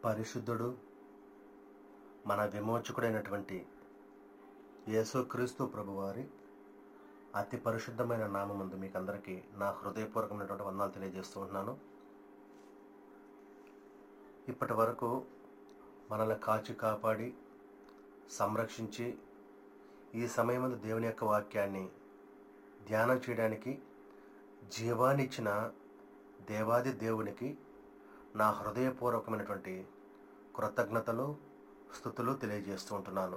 పరిశుద్ధుడు మన విమోచకుడైనటువంటి యేసుక్రీస్తు ప్రభువారి అతి పరిశుద్ధమైన నామముందు మీకు అందరికీ నా హృదయపూర్వకమైనటువంటి వందనాలు తెలియజేస్తూ ఉంటున్నాను ఇప్పటి వరకు మనల్ని కాచి కాపాడి సంరక్షించి ఈ సమయంలో దేవుని యొక్క వాక్యాన్ని ధ్యానం చేయడానికి జీవాన్ని ఇచ్చిన దేవాది దేవునికి నా హృదయపూర్వకమైనటువంటి కృతజ్ఞతలు స్థుతులు తెలియజేస్తూ ఉంటున్నాను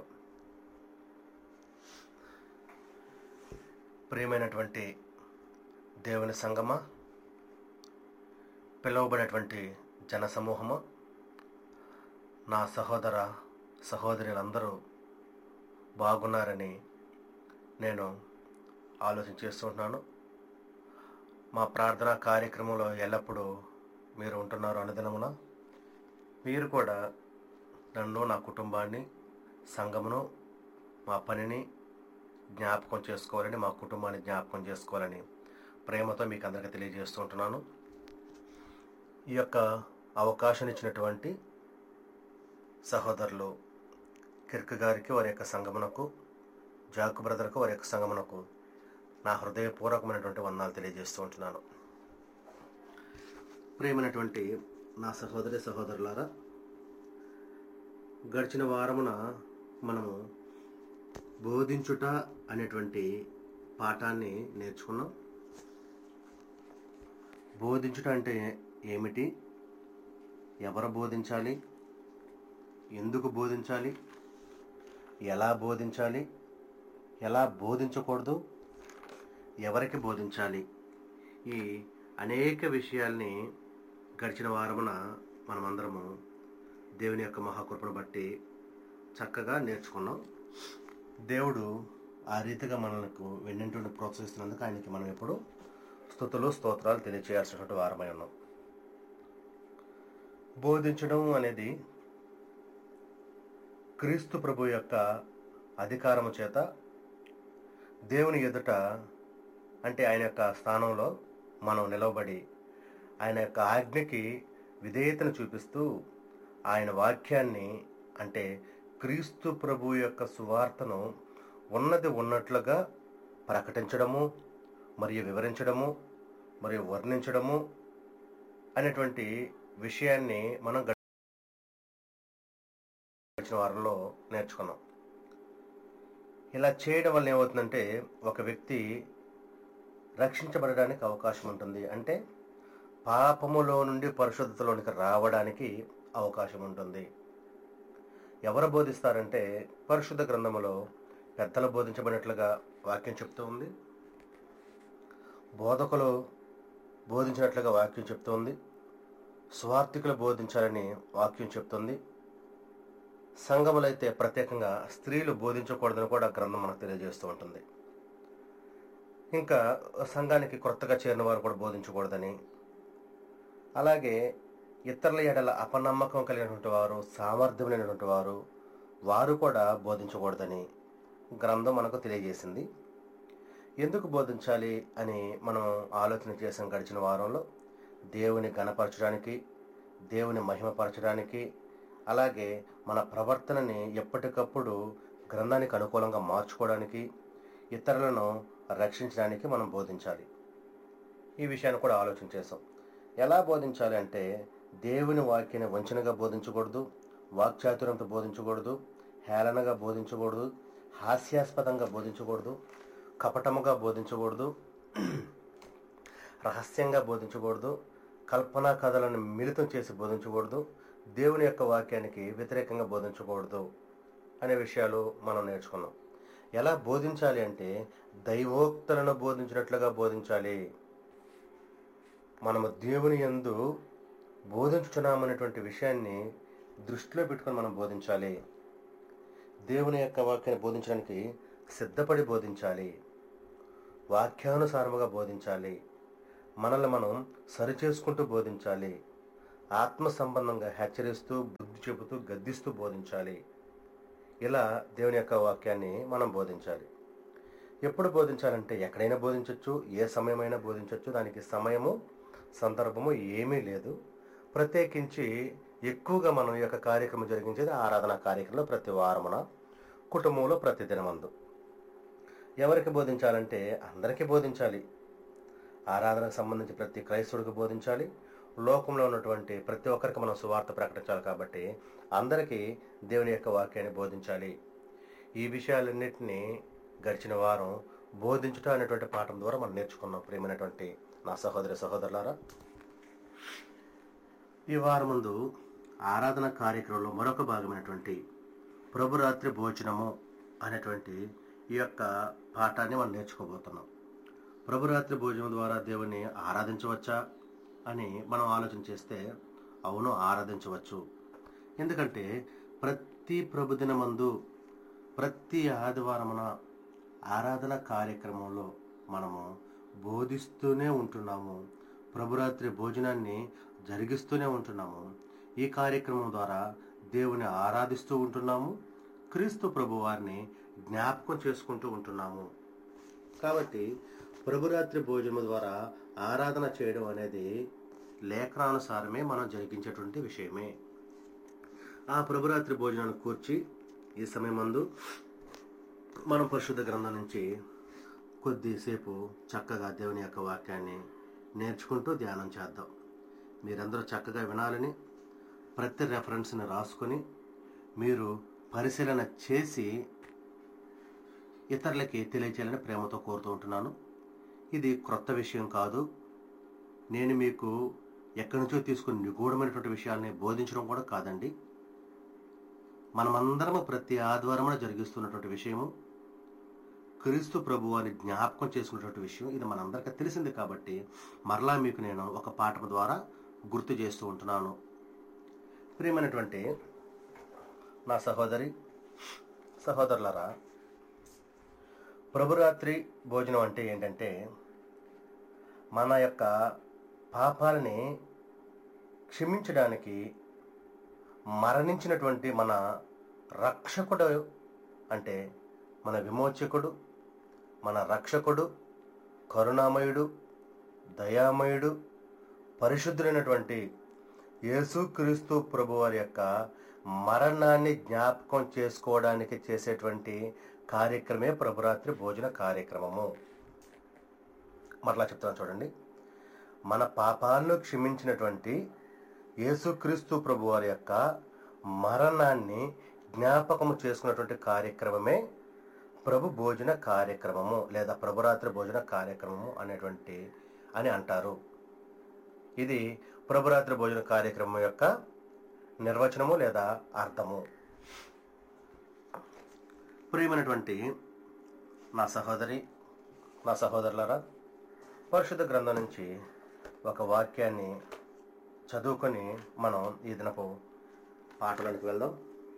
ప్రియమైనటువంటి దేవుని సంగమ పిలువబడినటువంటి జనసమూహము నా సహోదర సహోదరులందరూ బాగున్నారని నేను ఆలోచన చేస్తుంటున్నాను మా ప్రార్థనా కార్యక్రమంలో ఎల్లప్పుడూ మీరు ఉంటున్నారు అనుదినమున మీరు కూడా నన్ను నా కుటుంబాన్ని సంఘమును మా పనిని జ్ఞాపకం చేసుకోవాలని మా కుటుంబాన్ని జ్ఞాపకం చేసుకోవాలని ప్రేమతో మీకు అందరికీ తెలియజేస్తూ ఉంటున్నాను ఈ యొక్క అవకాశం ఇచ్చినటువంటి సహోదరులు కిర్క్ గారికి వారి యొక్క సంగమునకు జాకు బ్రదర్కు వారి యొక్క సంగమునకు నా హృదయపూర్వకమైనటువంటి వందనాలు తెలియజేస్తూ ఉంటున్నాను ప్రియమైనటువంటి నా సహోదరి సహోదరులారా గడిచిన వారమున మనము బోధించుట అనేటువంటి పాఠాన్ని నేర్చుకున్నాం బోధించుట అంటే ఏమిటి ఎవరు బోధించాలి ఎందుకు బోధించాలి ఎలా బోధించాలి ఎలా బోధించకూడదు ఎవరికి బోధించాలి ఈ అనేక విషయాల్ని గడిచిన వారమున మనమందరము దేవుని యొక్క మహాకృపను బట్టి చక్కగా నేర్చుకున్నాం దేవుడు ఆ రీతిగా మనకు వెన్నింటిని ప్రోత్సహిస్తున్నందుకు ఆయనకి మనం ఎప్పుడు స్థుతులు స్తోత్రాలు తెలియచేయాల్సినటువంటి వారమై ఉన్నాం బోధించడం అనేది క్రీస్తు ప్రభు యొక్క అధికారము చేత దేవుని ఎదుట అంటే ఆయన యొక్క స్థానంలో మనం నిలవబడి ఆయన యొక్క ఆజ్ఞకి విధేయతను చూపిస్తూ ఆయన వాక్యాన్ని అంటే క్రీస్తు ప్రభు యొక్క సువార్తను ఉన్నది ఉన్నట్లుగా ప్రకటించడము మరియు వివరించడము మరియు వర్ణించడము అనేటువంటి విషయాన్ని మనం గడిచిన వారంలో నేర్చుకున్నాం ఇలా చేయడం వల్ల ఏమవుతుందంటే ఒక వ్యక్తి రక్షించబడడానికి అవకాశం ఉంటుంది అంటే పాపములో నుండి పరిశుద్ధతలోనికి రావడానికి అవకాశం ఉంటుంది ఎవరు బోధిస్తారంటే పరిశుద్ధ గ్రంథములో పెద్దలు బోధించబడినట్లుగా వాక్యం చెప్తూ ఉంది బోధకులు బోధించినట్లుగా వాక్యం చెప్తోంది స్వార్థికులు బోధించాలని వాక్యం చెప్తుంది సంఘములైతే ప్రత్యేకంగా స్త్రీలు బోధించకూడదని కూడా గ్రంథం మనకు తెలియజేస్తూ ఉంటుంది ఇంకా సంఘానికి కొత్తగా చేరిన వారు కూడా బోధించకూడదని అలాగే ఇతరుల ఎడల అపనమ్మకం కలిగినటువంటి వారు సామర్థ్యం లేనటువంటి వారు వారు కూడా బోధించకూడదని గ్రంథం మనకు తెలియజేసింది ఎందుకు బోధించాలి అని మనం ఆలోచన చేసాం గడిచిన వారంలో దేవుని గణపరచడానికి దేవుని మహిమపరచడానికి అలాగే మన ప్రవర్తనని ఎప్పటికప్పుడు గ్రంథానికి అనుకూలంగా మార్చుకోవడానికి ఇతరులను రక్షించడానికి మనం బోధించాలి ఈ విషయాన్ని కూడా ఆలోచన చేసాం ఎలా బోధించాలి అంటే దేవుని వాక్యాన్ని వంచనగా బోధించకూడదు వాక్చాతుర్యంతో బోధించకూడదు హేళనగా బోధించకూడదు హాస్యాస్పదంగా బోధించకూడదు కపటముగా బోధించకూడదు రహస్యంగా బోధించకూడదు కల్పనా కథలను మిళితం చేసి బోధించకూడదు దేవుని యొక్క వాక్యానికి వ్యతిరేకంగా బోధించకూడదు అనే విషయాలు మనం నేర్చుకున్నాం ఎలా బోధించాలి అంటే దైవోక్తులను బోధించినట్లుగా బోధించాలి మనము దేవుని యందు బోధించుతున్నామనేటువంటి విషయాన్ని దృష్టిలో పెట్టుకొని మనం బోధించాలి దేవుని యొక్క వాక్యాన్ని బోధించడానికి సిద్ధపడి బోధించాలి వాక్యానుసారముగా బోధించాలి మనల్ని మనం సరిచేసుకుంటూ బోధించాలి ఆత్మ సంబంధంగా హెచ్చరిస్తూ బుద్ధి చెబుతూ గద్దిస్తూ బోధించాలి ఇలా దేవుని యొక్క వాక్యాన్ని మనం బోధించాలి ఎప్పుడు బోధించాలంటే ఎక్కడైనా బోధించవచ్చు ఏ సమయమైనా బోధించవచ్చు దానికి సమయము సందర్భము ఏమీ లేదు ప్రత్యేకించి ఎక్కువగా మనం ఈ యొక్క కార్యక్రమం జరిగించేది ఆరాధన కార్యక్రమంలో ప్రతి వారమున కుటుంబంలో ప్రతి దినమందు ఎవరికి బోధించాలంటే అందరికీ బోధించాలి ఆరాధనకు సంబంధించి ప్రతి క్రైస్తవుడికి బోధించాలి లోకంలో ఉన్నటువంటి ప్రతి ఒక్కరికి మనం సువార్త ప్రకటించాలి కాబట్టి అందరికీ దేవుని యొక్క వాక్యాన్ని బోధించాలి ఈ విషయాలన్నింటినీ గడిచిన వారం బోధించుట అనేటువంటి పాఠం ద్వారా మనం నేర్చుకున్నాం ప్రియమైనటువంటి నా సహోదరి సహోదరులారా ఈ వారం ముందు ఆరాధన కార్యక్రమంలో మరొక భాగమైనటువంటి ప్రభురాత్రి భోజనము అనేటువంటి ఈ యొక్క పాఠాన్ని మనం నేర్చుకోబోతున్నాం ప్రభురాత్రి భోజనం ద్వారా దేవుని ఆరాధించవచ్చా అని మనం ఆలోచన చేస్తే అవును ఆరాధించవచ్చు ఎందుకంటే ప్రతి ప్రభుదిన మందు ప్రతి ఆదివారమున ఆరాధన కార్యక్రమంలో మనము బోధిస్తూనే ఉంటున్నాము ప్రభురాత్రి భోజనాన్ని జరిగిస్తూనే ఉంటున్నాము ఈ కార్యక్రమం ద్వారా దేవుని ఆరాధిస్తూ ఉంటున్నాము క్రీస్తు ప్రభు వారిని జ్ఞాపకం చేసుకుంటూ ఉంటున్నాము కాబట్టి ప్రభురాత్రి భోజనం ద్వారా ఆరాధన చేయడం అనేది లేఖనానుసారమే మనం జరిగించేటువంటి విషయమే ఆ ప్రభురాత్రి భోజనాన్ని కూర్చి ఈ సమయం మందు మనం పరిశుద్ధ గ్రంథం నుంచి కొద్దిసేపు చక్కగా దేవుని యొక్క వాక్యాన్ని నేర్చుకుంటూ ధ్యానం చేద్దాం మీరందరూ చక్కగా వినాలని ప్రతి రెఫరెన్స్ని రాసుకొని మీరు పరిశీలన చేసి ఇతరులకి తెలియచేయాలని ప్రేమతో కోరుతూ ఉంటున్నాను ఇది క్రొత్త విషయం కాదు నేను మీకు ఎక్కడి నుంచో తీసుకుని నిగూఢమైనటువంటి విషయాల్ని బోధించడం కూడా కాదండి మనమందరము ప్రతి ఆదివారమున జరిగిస్తున్నటువంటి విషయము క్రీస్తు ప్రభు అని జ్ఞాపకం చేసుకున్నటువంటి విషయం ఇది మనందరికీ తెలిసింది కాబట్టి మరలా మీకు నేను ఒక పాఠం ద్వారా గుర్తు చేస్తూ ఉంటున్నాను ప్రియమైనటువంటి నా సహోదరి సహోదరులరా ప్రభురాత్రి భోజనం అంటే ఏంటంటే మన యొక్క పాపాలని క్షమించడానికి మరణించినటువంటి మన రక్షకుడు అంటే మన విమోచకుడు మన రక్షకుడు కరుణామయుడు దయామయుడు పరిశుద్ధులైనటువంటి యేసుక్రీస్తు ప్రభు వారి యొక్క మరణాన్ని జ్ఞాపకం చేసుకోవడానికి చేసేటువంటి కార్యక్రమే ప్రభురాత్రి భోజన కార్యక్రమము మరలా చెప్తాను చూడండి మన పాపాలను క్షమించినటువంటి యేసుక్రీస్తు ప్రభు వారి యొక్క మరణాన్ని జ్ఞాపకము చేసుకున్నటువంటి కార్యక్రమమే ప్రభు భోజన కార్యక్రమము లేదా ప్రభురాత్రి భోజన కార్యక్రమము అనేటువంటి అని అంటారు ఇది ప్రభురాత్రి భోజన కార్యక్రమం యొక్క నిర్వచనము లేదా అర్థము ప్రియమైనటువంటి నా సహోదరి నా సహోదరులరా పరిశుద్ధ గ్రంథం నుంచి ఒక వాక్యాన్ని చదువుకొని మనం ఈ దినపు పాటలకు వెళ్దాం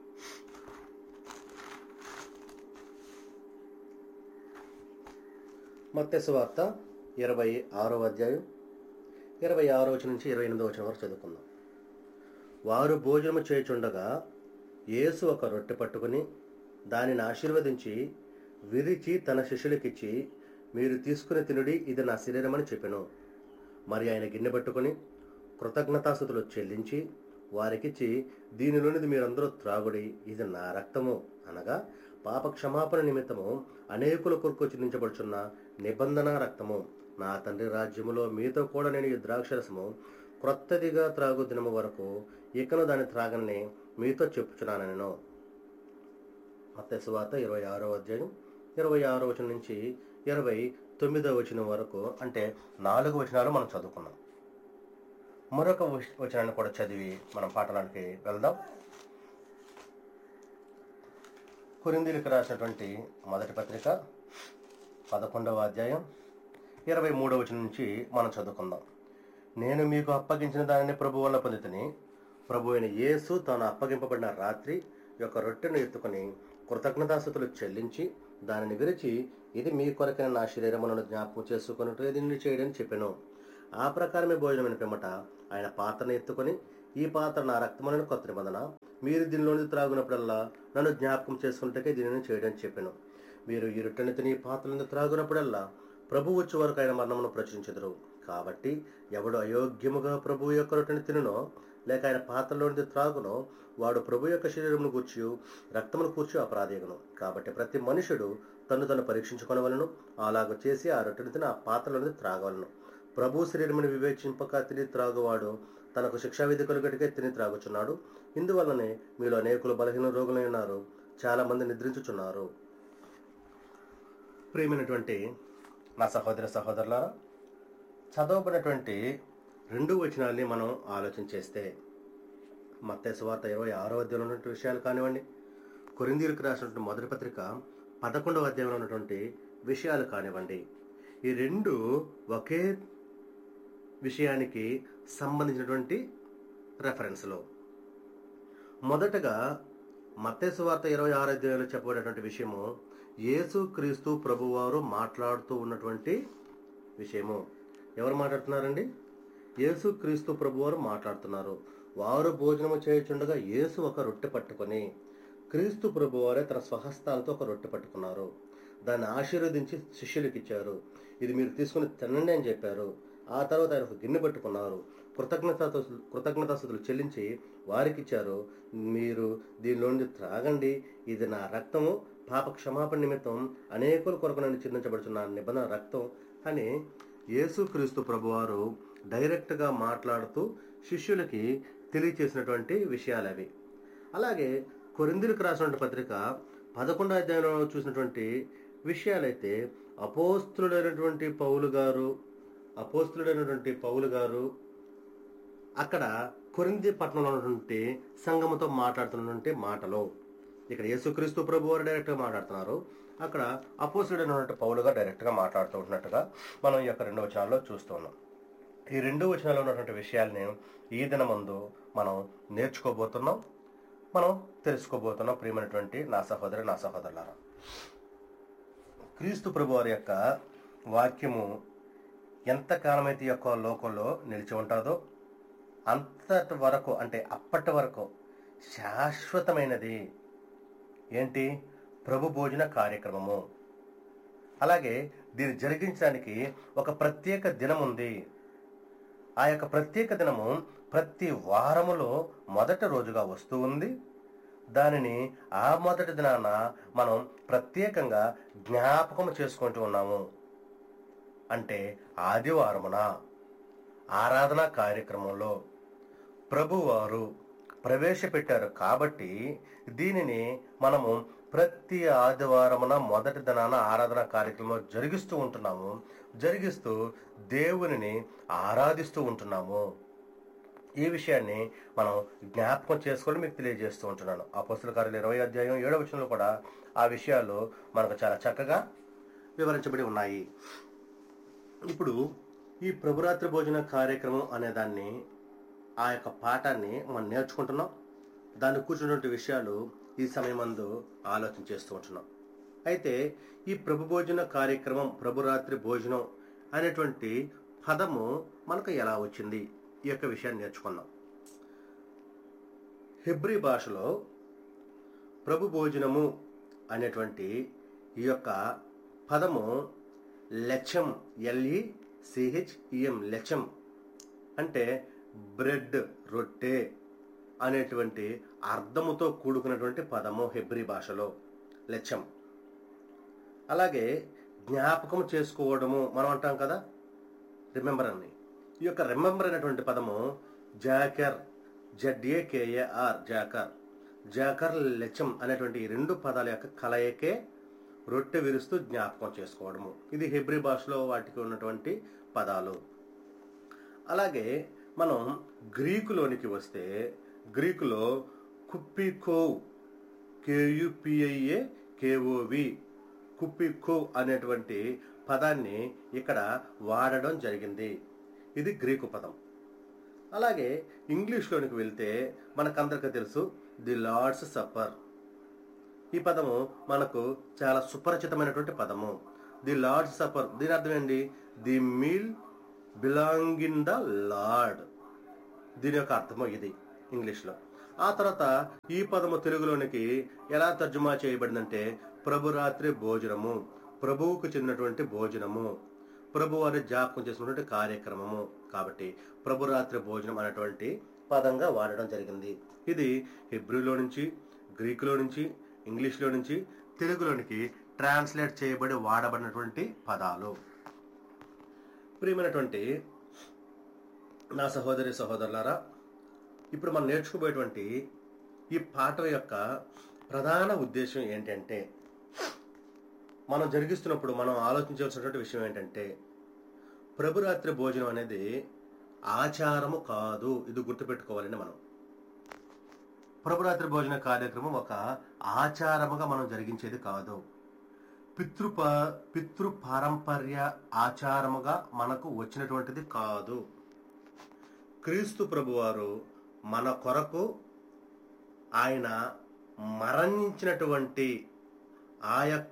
మత్స్య వార్త ఇరవై ఆరో అధ్యాయం ఇరవై ఆరో వచనం నుంచి ఇరవై ఎనిమిదో వచనం వరకు చదువుకుందాం వారు భోజనము చేయుచుండగా యేసు ఒక రొట్టె పట్టుకుని దానిని ఆశీర్వదించి విరిచి తన శిష్యులకిచ్చి మీరు తీసుకుని తినుడి ఇది నా శరీరమని చెప్పెను మరి ఆయన గిన్నె పట్టుకొని కృతజ్ఞతాస్థుతులు చెల్లించి వారికిచ్చి దీనిలోనిది మీరందరూ త్రాగుడి ఇది నా రక్తము అనగా పాప క్షమాపణ నిమిత్తము అనేకుల కొరకు చిందించబడుచున్న నిబంధన రక్తము నా తండ్రి రాజ్యములో మీతో కూడా నేను ఈ ద్రాక్షరసము క్రొత్తదిగా త్రాగు దినము వరకు ఇకను దాన్ని త్రాగని మీతో చెప్పుచున్నాను నేను మత్స్యవార్త ఇరవై ఆరో అధ్యాయం ఇరవై ఆరో వచనం నుంచి ఇరవై తొమ్మిదో వచనం వరకు అంటే నాలుగు వచనాలు మనం చదువుకున్నాం మరొక వచ- వచనాన్ని కూడా చదివి మనం పాఠానికి వెళ్దాం కొరిందీలకు రాసినటువంటి మొదటి పత్రిక పదకొండవ అధ్యాయం ఇరవై మూడవ వచనం నుంచి మనం చదువుకుందాం నేను మీకు అప్పగించిన దానిని ప్రభు వల్ల పొందితిని ప్రభు అయిన యేసు తాను అప్పగింపబడిన రాత్రి యొక్క రొట్టెను ఎత్తుకొని కృతజ్ఞతాస్థుతులు చెల్లించి దానిని విరిచి ఇది మీ కొరకైన నా శరీరములను జ్ఞాపకం చేసుకున్నట్టు దీన్ని చేయడని చెప్పాను ఆ ప్రకారమే భోజనమైన పిమ్మట ఆయన పాత్రను ఎత్తుకొని ఈ పాత్ర నా రక్తములను కొత్త నిబంధన మీరు దీనిలోని త్రాగునప్పుడల్లా నన్ను జ్ఞాపకం చేసుకుంటే దీనిని చేయడం చెప్పాను మీరు ఈ రొట్టెని తిని ఈ పాత్రలను త్రాగునప్పుడల్లా ప్రభు వచ్చే వరకు ఆయన మరణమును ప్రచురించెదరు కాబట్టి ఎవడు అయోగ్యముగా ప్రభు యొక్క రొట్టెని తినునో లేక ఆయన పాత్రలోనిది త్రాగునో వాడు ప్రభు యొక్క శరీరమును కూర్చి రక్తమును కూర్చి అపరాధేగును కాబట్టి ప్రతి మనుషుడు తను తను పరీక్షించుకొనవలను అలాగ చేసి ఆ రొట్టెను తిని ఆ పాత్రలోనిది త్రాగవలను ప్రభు శరీరమును వివేచింపక తిని త్రాగువాడు తనకు శిక్షావిధి కలుగటికే తిని త్రాగుచున్నాడు ఇందువల్లనే మీలో అనేకులు బలహీన రోగులై ఉన్నారు చాలా మంది నిద్రించుచున్నారు ప్రియమైనటువంటి నా సహోదర సహోదరులారా చదవబడినటువంటి రెండు వచనాల్ని మనం ఆలోచన చేస్తే మత్తయి వార్త ఇరవై ఆరో అధ్యాయంలో ఉన్నటువంటి విషయాలు కానివ్వండి కొరిందీలకు రాసినటువంటి మొదటి పత్రిక పదకొండవ అధ్యాయంలో ఉన్నటువంటి విషయాలు కానివ్వండి ఈ రెండు ఒకే విషయానికి సంబంధించినటువంటి రెఫరెన్స్లో మొదటగా మత్తేసు వార్త ఇరవై ఆరు అధ్యాయంలో చెప్పబడినటువంటి విషయము యేసు క్రీస్తు ప్రభువారు మాట్లాడుతూ ఉన్నటువంటి విషయము ఎవరు మాట్లాడుతున్నారండి యేసు క్రీస్తు ప్రభువారు మాట్లాడుతున్నారు వారు భోజనము చేయుచుండగా యేసు ఒక రొట్టె పట్టుకొని క్రీస్తు ప్రభువారే తన స్వహస్తాలతో ఒక రొట్టె పట్టుకున్నారు దాన్ని ఆశీర్వదించి శిష్యులకు ఇచ్చారు ఇది మీరు తీసుకుని తినండి అని చెప్పారు ఆ తర్వాత ఆయన ఒక గిన్నె పట్టుకున్నారు కృతజ్ఞత కృతజ్ఞతాస్థుతులు చెల్లించి వారికి ఇచ్చారు మీరు దీనిలోండి త్రాగండి ఇది నా రక్తము పాప క్షమాపణ నిమిత్తం అనేకుల కొరకు నన్ను చిందించబడుతున్న నిబంధన రక్తం అని యేసుక్రీస్తు ప్రభువారు డైరెక్ట్గా మాట్లాడుతూ శిష్యులకి తెలియచేసినటువంటి విషయాలు అవి అలాగే కొరిందులకు రాసినటువంటి పత్రిక పదకొండో అధ్యాయంలో చూసినటువంటి విషయాలైతే అపోస్తుడైనటువంటి పౌలు గారు అపోస్తుడైనటువంటి పౌలు గారు అక్కడ కొరింది పట్టణంలో ఉన్నటువంటి సంఘముతో మాట్లాడుతున్నటువంటి మాటలు ఇక్కడ యేసుక్రీస్తు ప్రభు వారు డైరెక్ట్గా మాట్లాడుతున్నారు అక్కడ అపోసుడైనటువంటి పౌలు గారు డైరెక్ట్గా మాట్లాడుతూ ఉంటున్నట్టుగా మనం ఈ యొక్క రెండు వచనాల్లో చూస్తున్నాం ఈ రెండు వచనాల్లో ఉన్నటువంటి విషయాల్ని ఈ దినమందు మనం నేర్చుకోబోతున్నాం మనం తెలుసుకోబోతున్నాం ప్రియమైనటువంటి నా సహోదరి నా సహోదరులారా క్రీస్తు ప్రభు వారి యొక్క వాక్యము ఎంతకాలమైతే ఈ యొక్క లోకంలో నిలిచి ఉంటుందో అంతటి వరకు అంటే అప్పటి వరకు శాశ్వతమైనది ఏంటి ప్రభు భోజన కార్యక్రమము అలాగే దీన్ని జరిగించడానికి ఒక ప్రత్యేక దినం ఉంది ఆ యొక్క ప్రత్యేక దినము ప్రతి వారములో మొదటి రోజుగా వస్తూ ఉంది దానిని ఆ మొదటి దినాన మనం ప్రత్యేకంగా జ్ఞాపకం చేసుకుంటూ ఉన్నాము అంటే ఆదివారమున ఆరాధన కార్యక్రమంలో ప్రభువారు ప్రవేశపెట్టారు కాబట్టి దీనిని మనము ప్రతి ఆదివారమున మొదటి దినాన ఆరాధన కార్యక్రమం జరిగిస్తూ ఉంటున్నాము జరిగిస్తూ దేవునిని ఆరాధిస్తూ ఉంటున్నాము ఈ విషయాన్ని మనం జ్ఞాపకం చేసుకొని మీకు తెలియజేస్తూ ఉంటున్నాను అపోస్తుల కార్యాలు ఇరవై అధ్యాయం ఏడవ వచనంలో కూడా ఆ విషయాలు మనకు చాలా చక్కగా వివరించబడి ఉన్నాయి ఇప్పుడు ఈ ప్రభురాత్రి భోజన కార్యక్రమం అనే దాన్ని ఆ యొక్క పాఠాన్ని మనం నేర్చుకుంటున్నాం దాన్ని కూర్చున్నటువంటి విషయాలు ఈ సమయమందు ఆలోచన చేస్తూ ఉంటున్నాం అయితే ఈ ప్రభు భోజన కార్యక్రమం ప్రభురాత్రి భోజనం అనేటువంటి పదము మనకు ఎలా వచ్చింది ఈ యొక్క విషయాన్ని నేర్చుకుందాం హెబ్రి భాషలో ప్రభు భోజనము అనేటువంటి ఈ యొక్క పదము లెచ్చం ఎల్ఈ సిహెచ్ఈఎం లెచ్చం అంటే బ్రెడ్ రొట్టె అనేటువంటి అర్థముతో కూడుకున్నటువంటి పదము హెబ్రి భాషలో లెచ్చం అలాగే జ్ఞాపకం చేసుకోవడము మనం అంటాం కదా రిమెంబర్ అని ఈ యొక్క రిమెంబర్ అనేటువంటి పదము జాకర్ జడ్ఏకేఏఆర్ జాకర్ జాకర్ లెచ్చం అనేటువంటి ఈ రెండు పదాల యొక్క కలయికే రొట్టె విరుస్తూ జ్ఞాపకం చేసుకోవడము ఇది హెబ్రి భాషలో వాటికి ఉన్నటువంటి పదాలు అలాగే మనం గ్రీకులోనికి వస్తే గ్రీకులో కుప్పికోవ్ కేయుపిఐఏ కేఓవి కుప్పికోవ్ అనేటువంటి పదాన్ని ఇక్కడ వాడడం జరిగింది ఇది గ్రీకు పదం అలాగే ఇంగ్లీష్లోనికి వెళ్తే మనకందరికీ తెలుసు ది లార్డ్స్ సప్పర్ ఈ పదము మనకు చాలా సుపరిచితమైనటువంటి పదము ది లార్డ్స్ సప్పర్ దీని అర్థం ఏంటి the meal belong in the Lord దీని యొక్క అర్థము ఇది ఇంగ్లీష్లో ఆ తర్వాత ఈ పదము తెలుగులోనికి ఎలా తర్జుమా చేయబడిందంటే ప్రభురాత్రి భోజనము ప్రభువుకు చెందినటువంటి భోజనము ప్రభు వారి జ్ఞాపకం చేసినటువంటి కార్యక్రమము కాబట్టి ప్రభురాత్రి భోజనం అనేటువంటి పదంగా వాడడం జరిగింది ఇది హిబ్రూలో నుంచి గ్రీకులో నుంచి ఇంగ్లీష్లో నుంచి తెలుగులోనికి ట్రాన్స్లేట్ చేయబడి వాడబడినటువంటి పదాలు ప్రియమైనటువంటి నా సహోదరి సహోదరులారా ఇప్పుడు మనం నేర్చుకోబోయేటువంటి ఈ పాఠం యొక్క ప్రధాన ఉద్దేశం ఏంటంటే మనం జరిగిస్తున్నప్పుడు మనం ఆలోచించవలసినటువంటి విషయం ఏంటంటే ప్రభురాత్రి భోజనం అనేది ఆచారము కాదు ఇది గుర్తుపెట్టుకోవాలని మనం ప్రభురాత్రి భోజన కార్యక్రమం ఒక ఆచారముగా మనం జరిగించేది కాదు పితృప పితృ పారంపర్య ఆచారముగా మనకు వచ్చినటువంటిది కాదు క్రీస్తు ప్రభువారు మన కొరకు ఆయన మరణించినటువంటి ఆ యొక్క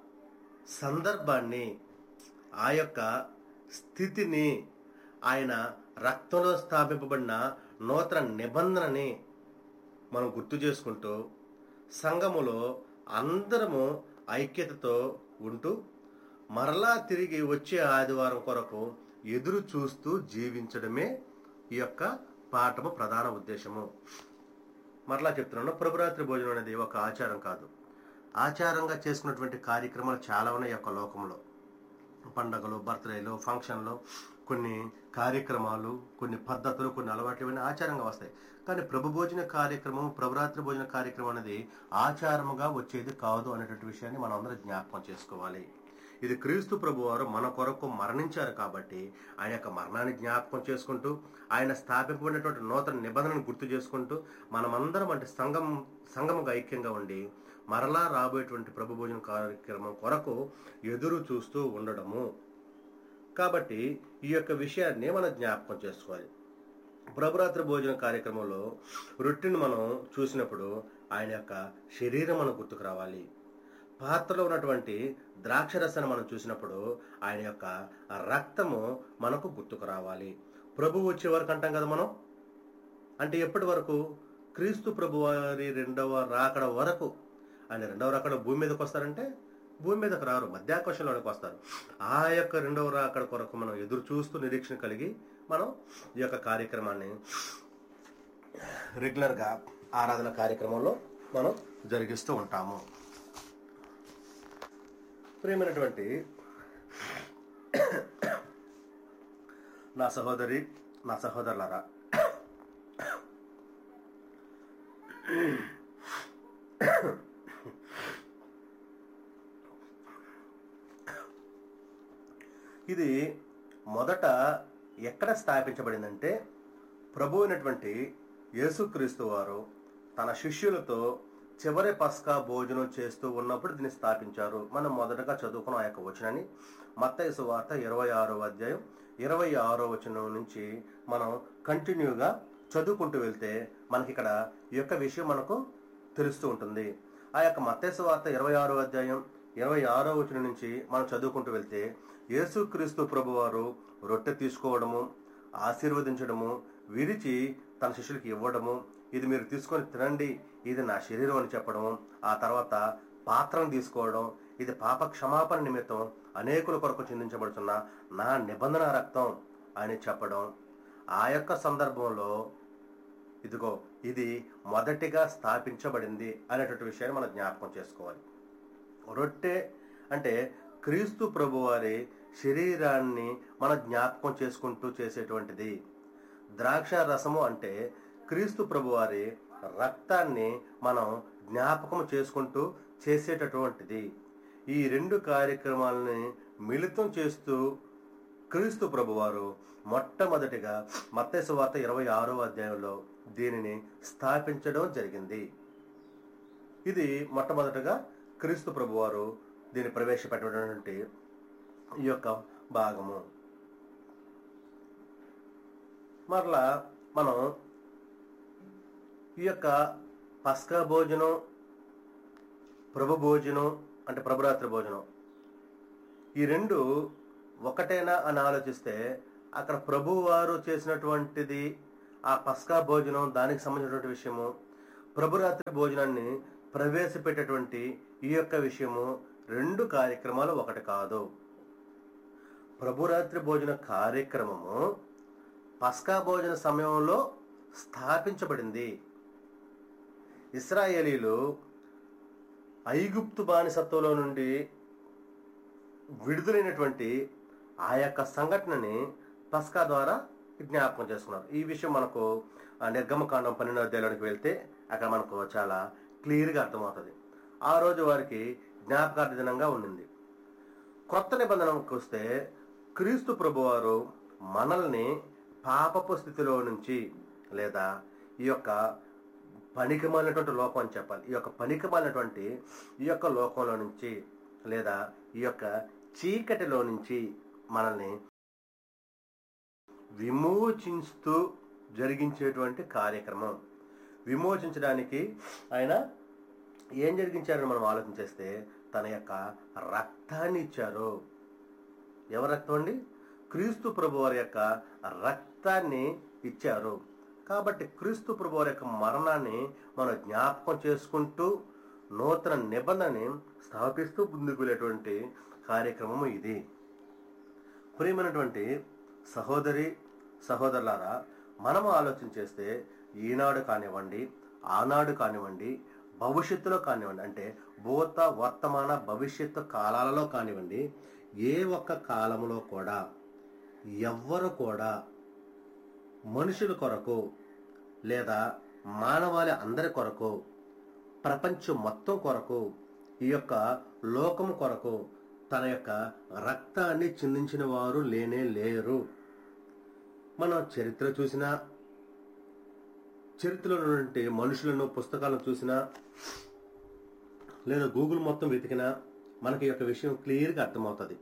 సందర్భాన్ని ఆ యొక్క స్థితిని ఆయన రక్తంలో స్థాపింపబడిన నూతన నిబంధనని మనం గుర్తు చేసుకుంటూ సంఘములో అందరము ఐక్యతతో ఉంటూ మరలా తిరిగి వచ్చే ఆదివారం కొరకు ఎదురు చూస్తూ జీవించడమే ఈ యొక్క పాఠము ప్రధాన ఉద్దేశము మరలా చెప్తున్నాను ప్రభురాత్రి భోజనం అనేది ఒక ఆచారం కాదు ఆచారంగా చేసుకున్నటువంటి కార్యక్రమాలు చాలా ఉన్నాయి ఈ యొక్క లోకంలో పండగలు బర్త్డేలు ఫంక్షన్లు కొన్ని కార్యక్రమాలు కొన్ని పద్ధతులు కొన్ని అలవాట్లు ఇవన్నీ ఆచారంగా వస్తాయి కానీ ప్రభు భోజన కార్యక్రమం ప్రభురాత్రి భోజన కార్యక్రమం అనేది ఆచారముగా వచ్చేది కాదు అనేటువంటి విషయాన్ని మనం అందరం జ్ఞాపకం చేసుకోవాలి ఇది క్రీస్తు ప్రభు వారు మన కొరకు మరణించారు కాబట్టి ఆయన యొక్క మరణాన్ని జ్ఞాపకం చేసుకుంటూ ఆయన స్థాపింపబడినటువంటి నూతన నిబంధనను గుర్తు చేసుకుంటూ మనమందరం అంటే సంఘం సంఘముగా ఐక్యంగా ఉండి మరలా రాబోయేటువంటి ప్రభు భోజన కార్యక్రమం కొరకు ఎదురు చూస్తూ ఉండడము కాబట్టి ఈ యొక్క విషయాన్ని మనం జ్ఞాపకం చేసుకోవాలి ప్రభురాత్రి భోజన కార్యక్రమంలో రొట్టెను మనం చూసినప్పుడు ఆయన యొక్క శరీరం మనకు గుర్తుకు రావాలి పాత్రలో ఉన్నటువంటి ద్రాక్ష రసాన్ని మనం చూసినప్పుడు ఆయన యొక్క రక్తము మనకు గుర్తుకు రావాలి ప్రభు వచ్చే వరకు అంటాం కదా మనం అంటే ఎప్పటి వరకు క్రీస్తు ప్రభు వారి రెండవ రాకడ వరకు ఆయన రెండవ రాకడ భూమి మీదకి వస్తారంటే భూమి మీదకి రారు మధ్యాకాశంలోనికి వస్తారు ఆ యొక్క రెండవ రాకడ కొరకు మనం ఎదురు చూస్తూ నిరీక్షణ కలిగి మనం ఈ యొక్క కార్యక్రమాన్ని రెగ్యులర్గా ఆరాధన కార్యక్రమంలో మనం జరిగిస్తూ ఉంటాము ప్రియమైనటువంటి నా సహోదరి నా సహోదరులారా ఇది మొదట ఎక్కడ స్థాపించబడిందంటే ప్రభు అయినటువంటి యేసుక్రీస్తు వారు తన శిష్యులతో చివరి పస్కా భోజనం చేస్తూ ఉన్నప్పుడు దీన్ని స్థాపించారు మనం మొదటగా చదువుకున్న ఆ యొక్క వచనాన్ని మత్తయి సువార్త ఇరవై ఆరో అధ్యాయం ఇరవై ఆరో వచనం నుంచి మనం కంటిన్యూగా చదువుకుంటూ వెళ్తే మనకి ఇక్కడ ఈ యొక్క విషయం మనకు తెలుస్తూ ఉంటుంది ఆ యొక్క మత్తయి సువార్త ఇరవై ఆరో అధ్యాయం ఇరవై ఆరో వచనం నుంచి మనం చదువుకుంటూ వెళ్తే యేసుక్రీస్తు ప్రభువారు రొట్టె తీసుకోవడము ఆశీర్వదించడము విరిచి తన శిష్యులకి ఇవ్వడము ఇది మీరు తీసుకొని తినండి ఇది నా శరీరం అని చెప్పడము ఆ తర్వాత పాత్రను తీసుకోవడం ఇది పాప క్షమాపణ నిమిత్తం అనేకుల కొరకు చిందించబడుతున్న నా నిబంధన రక్తం అని చెప్పడం ఆ యొక్క సందర్భంలో ఇదిగో ఇది మొదటిగా స్థాపించబడింది అనేటువంటి విషయాన్ని మనం జ్ఞాపకం చేసుకోవాలి రొట్టె అంటే క్రీస్తు ప్రభువారి శరీరాన్ని మన జ్ఞాపకం చేసుకుంటూ చేసేటువంటిది ద్రాక్ష రసము అంటే క్రీస్తు ప్రభువారి రక్తాన్ని మనం జ్ఞాపకం చేసుకుంటూ చేసేటటువంటిది ఈ రెండు కార్యక్రమాలని మిళితం చేస్తూ క్రీస్తు ప్రభువారు మొట్టమొదటిగా మత్తయి వార్త ఇరవై ఆరో అధ్యాయంలో దీనిని స్థాపించడం జరిగింది ఇది మొట్టమొదటగా క్రీస్తు ప్రభువారు దీన్ని ప్రవేశపెట్టినటువంటి ఈ యొక్క భాగము మరలా మనం ఈ యొక్క పస్కా భోజనం ప్రభు భోజనం అంటే ప్రభురాత్రి భోజనం ఈ రెండు ఒకటేనా అని ఆలోచిస్తే అక్కడ ప్రభువారు చేసినటువంటిది ఆ పస్కా భోజనం దానికి సంబంధించినటువంటి విషయము ప్రభురాత్రి భోజనాన్ని ప్రవేశపెట్టేటువంటి ఈ యొక్క విషయము రెండు కార్యక్రమాలు ఒకటి కాదు ప్రభురాత్రి భోజన కార్యక్రమము పస్కా భోజన సమయంలో స్థాపించబడింది ఇస్రాయేలీలు ఐగుప్తు బానిసత్వంలో నుండి విడుదలైనటువంటి ఆ యొక్క సంఘటనని పస్కా ద్వారా జ్ఞాపకం చేసుకున్నారు ఈ విషయం మనకు ఆ నిర్గమకాండం పన్నెండో అధ్యాయంలోకి వెళ్తే అక్కడ మనకు చాలా క్లియర్గా అర్థమవుతుంది ఆ రోజు వారికి జ్ఞాపకార్థ దినంగా ఉండింది కొత్త నిబంధనకు వస్తే క్రీస్తు ప్రభువారు మనల్ని పాపపు స్థితిలో నుంచి లేదా ఈ యొక్క పనికిమాలినటువంటి లోకం అని చెప్పాలి ఈ యొక్క పనికిమాలినటువంటి ఈ యొక్క లోకంలో నుంచి లేదా ఈ యొక్క చీకటిలో నుంచి మనల్ని విమోచిస్తూ జరిగించేటువంటి కార్యక్రమం విమోచించడానికి ఆయన ఏం జరిగించారని మనం ఆలోచన చేస్తే తన యొక్క రక్తాన్ని ఇచ్చారు ఎవరి రక్తం అండి క్రీస్తు ప్రభు వారి యొక్క రక్తాన్ని ఇచ్చారు కాబట్టి క్రీస్తు ప్రభు వారి యొక్క మరణాన్ని మనం జ్ఞాపకం చేసుకుంటూ నూతన నిబంధనని స్థాపిస్తూ ముందుకు వెళ్ళేటువంటి కార్యక్రమం ఇది ప్రియమైనటువంటి సహోదరి సహోదరులారా మనము ఆలోచన చేస్తే ఈనాడు కానివ్వండి ఆనాడు కానివ్వండి భవిష్యత్తులో కానివ్వండి అంటే భూత వర్తమాన భవిష్యత్తు కాలాలలో కానివ్వండి ఏ ఒక్క కాలంలో కూడా ఎవ్వరు కూడా మనుషుల కొరకు లేదా మానవాళి అందరి కొరకు ప్రపంచం మొత్తం కొరకు ఈ యొక్క లోకము కొరకు తన యొక్క రక్తాన్ని చిందించిన వారు లేనే లేరు మనం చరిత్ర చూసినా చరిత్రలో ఉన్నటువంటి మనుషులను పుస్తకాలను చూసినా లేదా గూగుల్ మొత్తం వెతికినా మనకి ఈ యొక్క విషయం క్లియర్గా అర్థమవుతుంది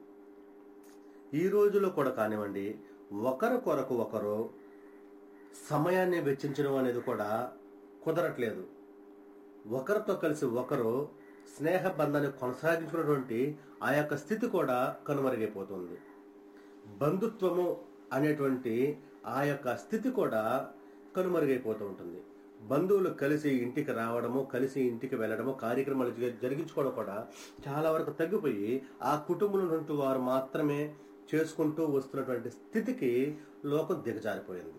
ఈ రోజులో కూడా కానివ్వండి ఒకరి కొరకు ఒకరు సమయాన్ని వెచ్చించడం అనేది కూడా కుదరట్లేదు ఒకరితో కలిసి ఒకరు స్నేహ బంధాన్ని కొనసాగించుకున్నటువంటి ఆ యొక్క స్థితి కూడా కనుమరుగైపోతుంది బంధుత్వము అనేటువంటి ఆ యొక్క స్థితి కూడా కనుమరుగైపోతూ ఉంటుంది బంధువులు కలిసి ఇంటికి రావడము కలిసి ఇంటికి వెళ్ళడము కార్యక్రమాలు జరి- జరిగించుకోవడం కూడా చాలా వరకు తగ్గిపోయి ఆ కుటుంబంలో నుండి వారు మాత్రమే చేసుకుంటూ వస్తున్నటువంటి స్థితికి లోకం దిగజారిపోయింది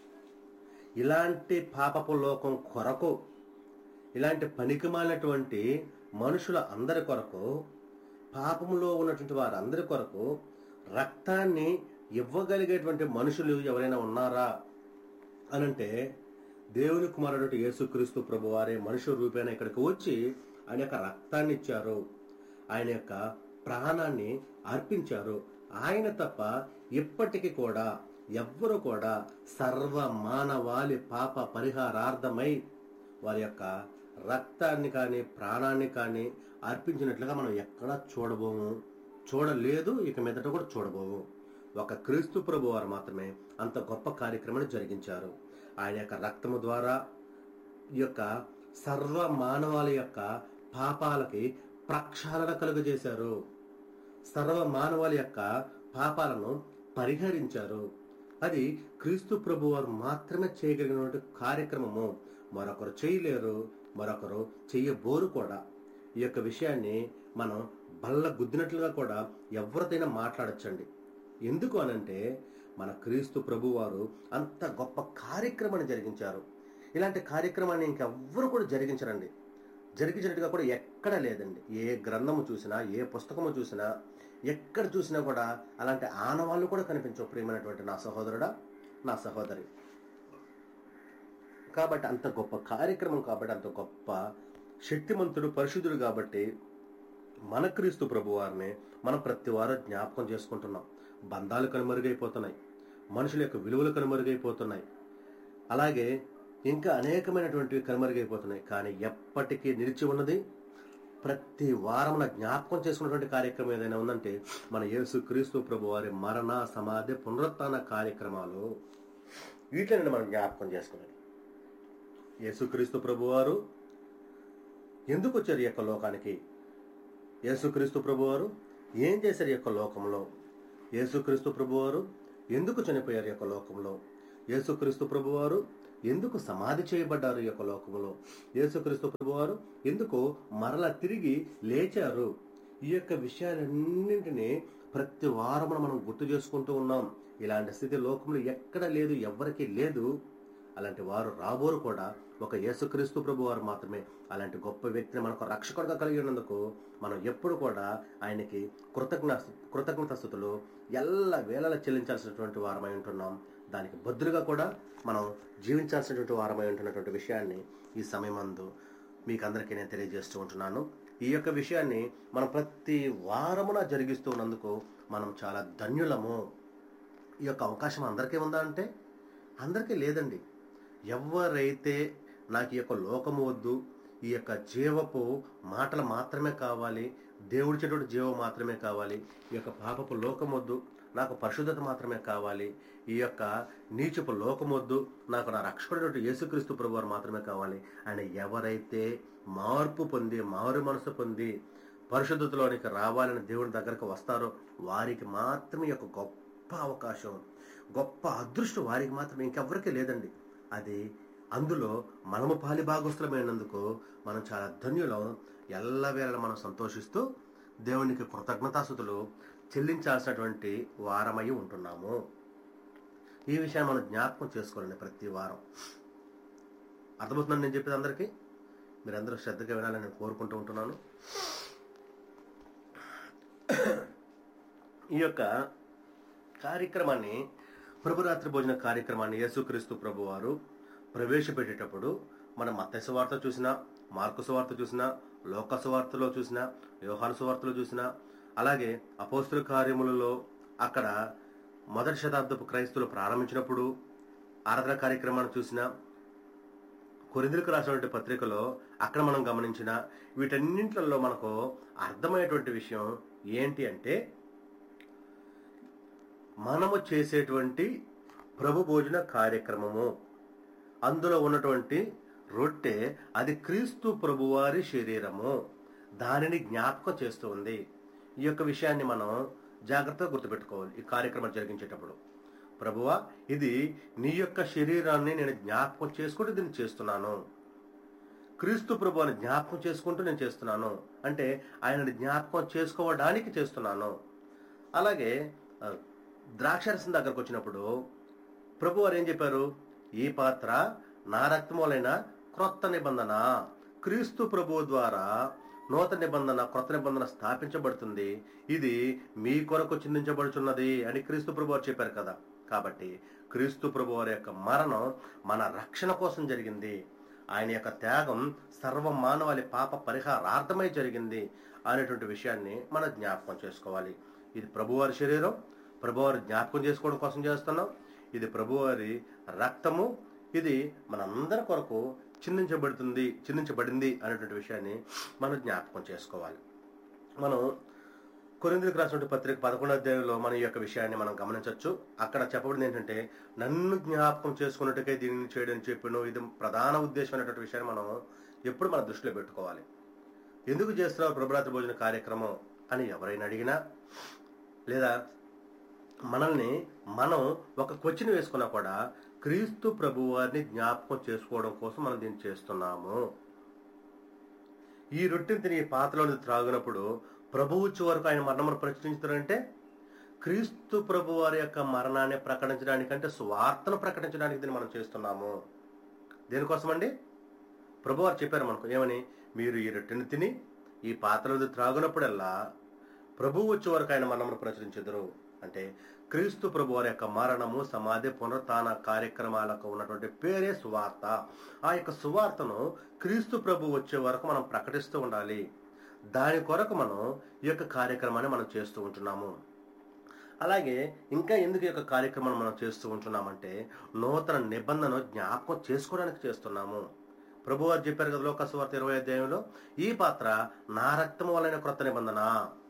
ఇలాంటి పాపపు లోకం కొరకు ఇలాంటి పనికిమాలినటువంటి మనుషుల అందరి కొరకు పాపములో ఉన్నటువంటి వారందరి కొరకు రక్తాన్ని ఇవ్వగలిగేటువంటి మనుషులు ఎవరైనా ఉన్నారా అనంటే దేవుని కుమారుడు యేసుక్రీస్తు ప్రభు వారే మనుషు రూపేణ ఇక్కడికి వచ్చి ఆయన యొక్క రక్తాన్ని ఇచ్చారు ఆయన యొక్క ప్రాణాన్ని అర్పించారు ఆయన తప్ప ఇప్పటికీ కూడా ఎవ్వరు కూడా సర్వ మానవాళి పాప పరిహారార్థమై వారి యొక్క రక్తాన్ని కానీ ప్రాణాన్ని కానీ అర్పించినట్లుగా మనం ఎక్కడా చూడబోము చూడలేదు ఇక మీదట కూడా చూడబోము ఒక క్రీస్తు ప్రభు వారు మాత్రమే అంత గొప్ప కార్యక్రమాన్ని జరిగించారు ఆయన యొక్క రక్తము ద్వారా ఈ యొక్క సర్వ మానవాళి యొక్క పాపాలకి ప్రక్షాళన కలుగజేశారు సర్వ మానవాళి యొక్క పాపాలను పరిహరించారు అది క్రీస్తు ప్రభు వారు మాత్రమే చేయగలిగినటువంటి కార్యక్రమము మరొకరు చేయలేరు మరొకరు చెయ్యబోరు కూడా ఈ యొక్క విషయాన్ని మనం బల్ల గుద్దినట్లుగా కూడా ఎవరితైనా మాట్లాడచ్చండి ఎందుకు అనంటే మన క్రీస్తు ప్రభు వారు అంత గొప్ప కార్యక్రమాన్ని జరిగించారు ఇలాంటి కార్యక్రమాన్ని ఇంకెవ్వరు కూడా జరిగించరండి జరిగించినట్టుగా కూడా ఎక్కడ లేదండి ఏ గ్రంథము చూసినా ఏ పుస్తకము చూసినా ఎక్కడ చూసినా కూడా అలాంటి ఆనవాళ్ళు కూడా కనిపించవు ప్రియమైనటువంటి నా సహోదరుడా నా సహోదరి కాబట్టి అంత గొప్ప కార్యక్రమం కాబట్టి అంత గొప్ప శక్తిమంతుడు పరిశుద్ధుడు కాబట్టి మన క్రీస్తు ప్రభు వారిని మనం ప్రతి వారు జ్ఞాపకం చేసుకుంటున్నాం బంధాలు కనుమరుగైపోతున్నాయి మనుషుల యొక్క విలువలు కనుమరుగైపోతున్నాయి అలాగే ఇంకా అనేకమైనటువంటివి కనుమరుగైపోతున్నాయి కానీ ఎప్పటికీ నిలిచి ఉన్నది ప్రతి వారం జ్ఞాపకం చేసుకున్నటువంటి కార్యక్రమం ఏదైనా ఉందంటే మన యేసు క్రీస్తు ప్రభు వారి మరణ సమాధి పునరుత్థాన కార్యక్రమాలు వీటిని మనం జ్ఞాపకం చేసుకునేది యేసుక్రీస్తు ప్రభువారు ఎందుకు వచ్చారు ఈ యొక్క లోకానికి యేసుక్రీస్తు ప్రభువారు ఏం చేశారు ఈ యొక్క లోకంలో యేసుక్రీస్తు ప్రభువారు ఎందుకు చనిపోయారు ఈ యొక్క లోకంలో యేసుక్రీస్తు ప్రభువారు ఎందుకు సమాధి చేయబడ్డారు ఈ యొక్క లోకంలో యేసుక్రీస్తు ప్రభువారు ఎందుకు మరల తిరిగి లేచారు ఈ యొక్క విషయాలన్నింటినీ ప్రతి వారం మనం గుర్తు చేసుకుంటూ ఉన్నాం ఇలాంటి స్థితి లోకంలో ఎక్కడ లేదు ఎవ్వరికీ లేదు అలాంటి వారు రాబోరు కూడా ఒక యేసుక్రీస్తు ప్రభు వారు మాత్రమే అలాంటి గొప్ప వ్యక్తిని మనకు రక్షకుడిగా కలిగి ఉన్నందుకు మనం ఎప్పుడు కూడా ఆయనకి కృతజ్ఞ కృతజ్ఞత స్థుతులు ఎల్ల వేళలా చెల్లించాల్సినటువంటి వారమై ఉంటున్నాం దానికి బద్దులుగా కూడా మనం జీవించాల్సినటువంటి వారమై ఉంటున్నటువంటి విషయాన్ని ఈ సమయమందు మీకు అందరికీ నేను తెలియజేస్తూ ఉంటున్నాను ఈ యొక్క విషయాన్ని మనం ప్రతి వారమున జరిగిస్తూ ఉన్నందుకు మనం చాలా ధన్యులము ఈ యొక్క అవకాశం అందరికీ ఉందా అంటే అందరికీ లేదండి ఎవరైతే నాకు ఈ యొక్క లోకము వద్దు ఈ యొక్క జీవపు మాటలు మాత్రమే కావాలి దేవుడి చెడు జీవం మాత్రమే కావాలి ఈ యొక్క పాపపు లోకం వద్దు నాకు పరిశుద్ధత మాత్రమే కావాలి ఈ యొక్క నీచపు లోకం వద్దు నాకు నా రక్షకుడు యేసుక్రీస్తు ప్రభు వారు మాత్రమే కావాలి ఆయన ఎవరైతే మార్పు పొంది మారు మనసు పొంది పరిశుద్ధతలోనికి రావాలని దేవుని దగ్గరకు వస్తారో వారికి మాత్రమే ఈ యొక్క గొప్ప అవకాశం గొప్ప అదృష్టం వారికి మాత్రమే ఇంకెవ్వరికీ లేదండి అది అందులో మనము పాలి భాగస్థులమైనందుకు మనం చాలా ధన్యులం ఎల్లవేళ మనం సంతోషిస్తూ దేవునికి కృతజ్ఞతాసుతులు చెల్లించాల్సినటువంటి వారమై ఉంటున్నాము ఈ విషయాన్ని మనం జ్ఞాపకం చేసుకోవాలండి ప్రతి వారం అర్థమవుతుందని నేను చెప్పేది అందరికీ మీరందరూ శ్రద్ధగా వినాలని నేను కోరుకుంటూ ఉంటున్నాను ఈ యొక్క కార్యక్రమాన్ని ప్రభురాత్రి భోజన కార్యక్రమాన్ని యేసుక్రీస్తు ప్రభు వారు ప్రవేశపెట్టేటప్పుడు మనం మత్స్య వార్త చూసినా మార్కు సువార్త చూసినా లోక సువార్తలో చూసినా వ్యవహార సువార్తలో చూసినా అలాగే అపోస్తుల కార్యములలో అక్కడ మొదటి శతాబ్దపు క్రైస్తువులు ప్రారంభించినప్పుడు ఆరాధన కార్యక్రమాన్ని చూసినా కొరిందులకు రాసినటువంటి పత్రికలో అక్కడ మనం గమనించిన వీటన్నింటిలో మనకు అర్థమయ్యేటువంటి విషయం ఏంటి అంటే మనము చేసేటువంటి ప్రభు భోజన కార్యక్రమము అందులో ఉన్నటువంటి రొట్టె అది క్రీస్తు ప్రభువారి శరీరము దానిని జ్ఞాపకం చేస్తూ ఉంది ఈ యొక్క విషయాన్ని మనం జాగ్రత్తగా గుర్తుపెట్టుకోవాలి ఈ కార్యక్రమం జరిగించేటప్పుడు ప్రభువా ఇది నీ యొక్క శరీరాన్ని నేను జ్ఞాపకం చేసుకుంటూ దీన్ని చేస్తున్నాను క్రీస్తు ప్రభువాని జ్ఞాపకం చేసుకుంటూ నేను చేస్తున్నాను అంటే ఆయనని జ్ఞాపకం చేసుకోవడానికి చేస్తున్నాను అలాగే ఆ, ద్రాక్షరసం దగ్గరకు వచ్చినప్పుడు ప్రభు వారు ఏం చెప్పారు ఈ పాత్ర నా రక్తములైన క్రొత్త నిబంధన క్రీస్తు ప్రభు ద్వారా నూతన నిబంధన క్రొత్త నిబంధన స్థాపించబడుతుంది ఇది మీ కొరకు చిందించబడుచున్నది అని క్రీస్తు ప్రభు వారు చెప్పారు కదా కాబట్టి క్రీస్తు ప్రభు వారి యొక్క మరణం మన రక్షణ కోసం జరిగింది ఆయన యొక్క త్యాగం సర్వ మానవాళి పాప పరిహారార్థమై జరిగింది అనేటువంటి విషయాన్ని మనం జ్ఞాపకం చేసుకోవాలి ఇది ప్రభువారి శరీరం ప్రభువారి జ్ఞాపకం చేసుకోవడం కోసం చేస్తున్నాం ఇది ప్రభువారి రక్తము ఇది మనందరి కొరకు చిందించబడుతుంది చిందించబడింది అనేటువంటి విషయాన్ని మనం జ్ఞాపకం చేసుకోవాలి మనం కొరిందులకు రాసినటువంటి పత్రిక పదకొండో అధ్యాయంలో మన ఈ యొక్క విషయాన్ని మనం గమనించవచ్చు అక్కడ చెప్పబడింది ఏంటంటే నన్ను జ్ఞాపకం చేసుకున్నట్టుగా దీనిని చేయడం చెప్పిన ఇది ప్రధాన ఉద్దేశం అనేటువంటి విషయాన్ని మనం ఎప్పుడు మన దృష్టిలో పెట్టుకోవాలి ఎందుకు చేస్తున్నారు ప్రభురాత్రి భోజన కార్యక్రమం అని ఎవరైనా అడిగినా లేదా మనల్ని మనం ఒక క్వశ్చన్ వేసుకున్నా కూడా క్రీస్తు ప్రభువారిని జ్ఞాపకం చేసుకోవడం కోసం మనం దీన్ని చేస్తున్నాము ఈ రొట్టెని తిని ఈ పాత్రలో త్రాగినప్పుడు ప్రభువు వరకు ఆయన మరణమును ప్రచురించారంటే క్రీస్తు ప్రభు వారి యొక్క మరణాన్ని ప్రకటించడానికంటే స్వార్థను ప్రకటించడానికి దీన్ని మనం చేస్తున్నాము దేనికోసమండి ప్రభు వారు చెప్పారు మనకు ఏమని మీరు ఈ రొట్టెని తిని ఈ పాత్రలో త్రాగునప్పుడల్లా ప్రభు వచ్చే వరకు ఆయన మరణమును ప్రచురించెదరు అంటే క్రీస్తు ప్రభు వారి యొక్క మరణము సమాధి పునరుత్న కార్యక్రమాలకు ఉన్నటువంటి పేరే సువార్త ఆ యొక్క సువార్తను క్రీస్తు ప్రభు వచ్చే వరకు మనం ప్రకటిస్తూ ఉండాలి దాని కొరకు మనం ఈ యొక్క కార్యక్రమాన్ని మనం చేస్తూ ఉంటున్నాము అలాగే ఇంకా ఎందుకు ఈ యొక్క కార్యక్రమాన్ని మనం చేస్తూ ఉంటున్నామంటే నూతన నిబంధన జ్ఞాపకం చేసుకోవడానికి చేస్తున్నాము ప్రభు వారు చెప్పారు కదా లోకస్వార్త ఇరవై అధ్యాయంలో ఈ పాత్ర నా రక్తము వలన క్రొత్త నిబంధన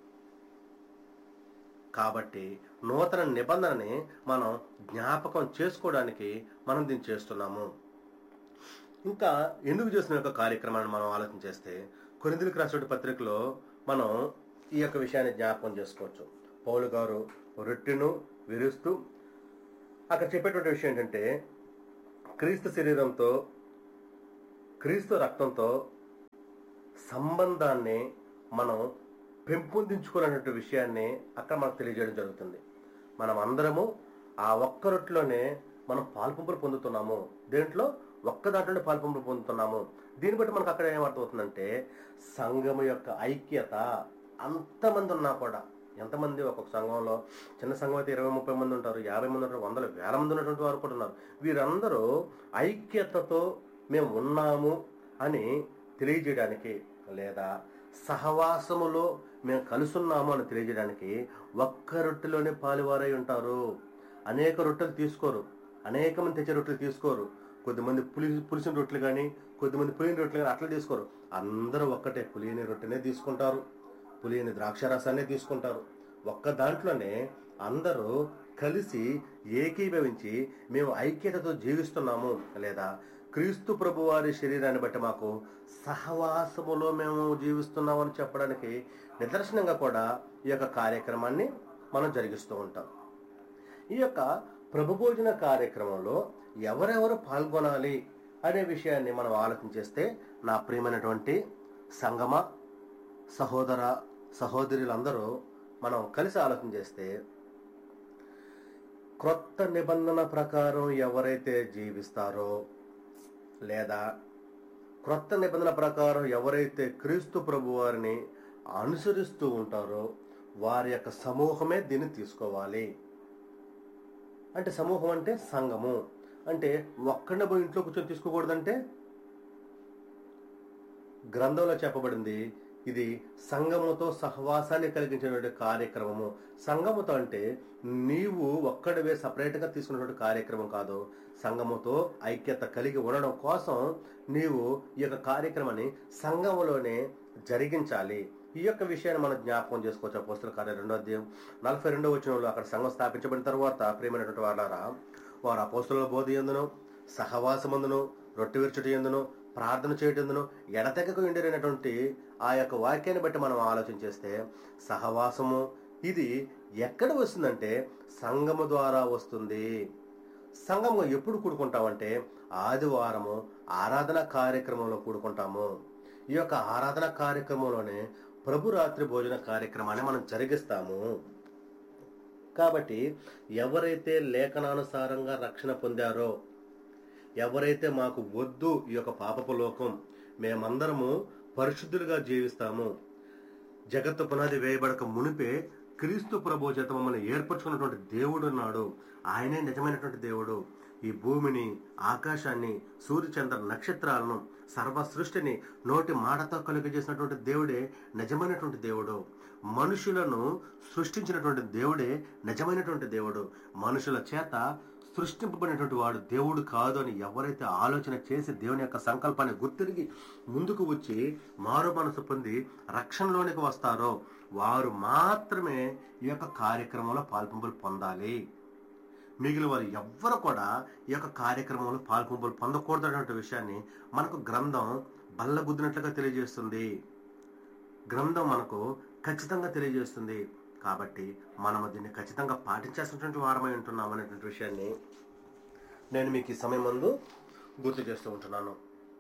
కాబట్టి నూతన నిబంధనని మనం జ్ఞాపకం చేసుకోవడానికి మనం దీన్ని చేస్తున్నాము ఇంకా ఎందుకు చేసిన యొక్క కార్యక్రమాన్ని మనం ఆలోచన చేస్తే కొరిందులకు రాసిన పత్రికలో మనం ఈ యొక్క విషయాన్ని జ్ఞాపకం చేసుకోవచ్చు పౌలు గారు రొట్టెను విరుస్తూ అక్కడ చెప్పేటువంటి విషయం ఏంటంటే క్రీస్తు శరీరంతో క్రీస్తు రక్తంతో సంబంధాన్ని మనం పెంపొందించుకోవాలనే విషయాన్ని అక్కడ మనకు తెలియజేయడం జరుగుతుంది మనం అందరము ఆ ఒక్క రొట్టెలోనే మనం పాల్పంపులు పొందుతున్నాము దేంట్లో ఒక్క దాంట్లోనే పాల్పంపులు పొందుతున్నాము దీన్ని బట్టి మనకు అక్కడ ఏమర్థమవుతుందంటే సంఘం యొక్క ఐక్యత అంతమంది ఉన్నా కూడా ఎంతమంది ఒక్కొక్క సంఘంలో చిన్న సంఘం అయితే ఇరవై ముప్పై మంది ఉంటారు యాభై మంది ఉంటారు వందల వేల మంది ఉన్నటువంటి వారు కూడా ఉన్నారు వీరందరూ ఐక్యతతో మేము ఉన్నాము అని తెలియజేయడానికి లేదా సహవాసములో మేము కలుసున్నాము అని తెలియజేయడానికి ఒక్క రొట్టెలోనే పాలువారై ఉంటారు అనేక రొట్టెలు తీసుకోరు అనేక మంది తెచ్చే రొట్టెలు తీసుకోరు కొద్దిమంది పులి పులిసిన రొట్టెలు కానీ కొద్దిమంది పులిని రొట్టెలు కానీ అట్లా తీసుకోరు అందరూ ఒక్కటే పులియని రొట్టెనే తీసుకుంటారు పులియని ద్రాక్షారసాన్ని తీసుకుంటారు ఒక్క దాంట్లోనే అందరూ కలిసి ఏకీభవించి మేము ఐక్యతతో జీవిస్తున్నాము లేదా క్రీస్తు ప్రభు వారి శరీరాన్ని బట్టి మాకు సహవాసములో మేము జీవిస్తున్నామని చెప్పడానికి నిదర్శనంగా కూడా ఈ యొక్క కార్యక్రమాన్ని మనం జరిగిస్తూ ఉంటాం ఈ యొక్క ప్రభు భోజన కార్యక్రమంలో ఎవరెవరు పాల్గొనాలి అనే విషయాన్ని మనం ఆలోచన చేస్తే నా ప్రియమైనటువంటి సంగమ సహోదర సహోదరులందరూ మనం కలిసి ఆలోచన చేస్తే క్రొత్త నిబంధన ప్రకారం ఎవరైతే జీవిస్తారో లేదా క్రొత్త నిబంధన ప్రకారం ఎవరైతే క్రీస్తు ప్రభు వారిని అనుసరిస్తూ ఉంటారో వారి యొక్క సమూహమే దీన్ని తీసుకోవాలి అంటే సమూహం అంటే సంఘము అంటే ఒక్కడిని పోయి ఇంట్లో కూర్చొని తీసుకోకూడదంటే గ్రంథంలో చెప్పబడింది ఇది సంఘముతో సహవాసాన్ని కలిగించినటువంటి కార్యక్రమము సంఘముతో అంటే నీవు ఒక్కడివే సపరేట్గా తీసుకున్నటువంటి కార్యక్రమం కాదు సంఘముతో ఐక్యత కలిగి ఉండడం కోసం నీవు ఈ యొక్క కార్యక్రమాన్ని సంఘములోనే జరిగించాలి ఈ యొక్క విషయాన్ని మనం జ్ఞాపకం చేసుకోవచ్చు అపోస్తుల కార్య రెండో అధ్యాయం నలభై రెండో వచనంలో అక్కడ సంఘం స్థాపించబడిన తర్వాత ప్రియమైనటువంటి వాళ్ళారా వారు అపోస్తుల బోధ ఎందును సహవాసమందును రొట్టె విరుచుట ఎందును ప్రార్థన చేయటందును ఎడతెగకు ఎండినటువంటి ఆ యొక్క వాక్యాన్ని బట్టి మనం ఆలోచన చేస్తే సహవాసము ఇది ఎక్కడ వస్తుందంటే సంఘము ద్వారా వస్తుంది సంఘము ఎప్పుడు కూడుకుంటామంటే ఆదివారము ఆరాధన కార్యక్రమంలో కూడుకుంటాము ఈ యొక్క ఆరాధన కార్యక్రమంలోనే ప్రభు రాత్రి భోజన కార్యక్రమాన్ని మనం జరిగిస్తాము కాబట్టి ఎవరైతే లేఖనానుసారంగా రక్షణ పొందారో ఎవరైతే మాకు వద్దు ఈ యొక్క పాపపు లోకం మేమందరము పరిశుద్ధులుగా జీవిస్తాము జగత్తు పునాది వేయబడక మునిపే క్రీస్తు ప్రభు చేత మమ్మల్ని ఏర్పరచుకున్నటువంటి దేవుడు ఉన్నాడు ఆయనే నిజమైనటువంటి దేవుడు ఈ భూమిని ఆకాశాన్ని సూర్యచంద్ర నక్షత్రాలను సర్వ సృష్టిని నోటి మాటతో కలుగజేసినటువంటి దేవుడే నిజమైనటువంటి దేవుడు మనుషులను సృష్టించినటువంటి దేవుడే నిజమైనటువంటి దేవుడు మనుషుల చేత సృష్టింపబడినటువంటి వాడు దేవుడు కాదు అని ఎవరైతే ఆలోచన చేసి దేవుని యొక్క సంకల్పాన్ని గుర్తిరిగి ముందుకు వచ్చి మారు మనసు పొంది రక్షణలోనికి వస్తారో వారు మాత్రమే ఈ యొక్క కార్యక్రమంలో పాల్పంపులు పొందాలి మిగిలిన వారు ఎవ్వరు కూడా ఈ యొక్క కార్యక్రమంలో పాల్పంపులు పొందకూడదు అనే విషయాన్ని మనకు గ్రంథం బల్లగుద్దినట్లుగా తెలియజేస్తుంది గ్రంథం మనకు ఖచ్చితంగా తెలియజేస్తుంది కాబట్టి మనము దీన్ని ఖచ్చితంగా పాటించాల్సినటువంటి వారమై ఉంటున్నాం అనేటువంటి విషయాన్ని నేను మీకు ఈ సమయం ముందు గుర్తు చేస్తూ ఉంటున్నాను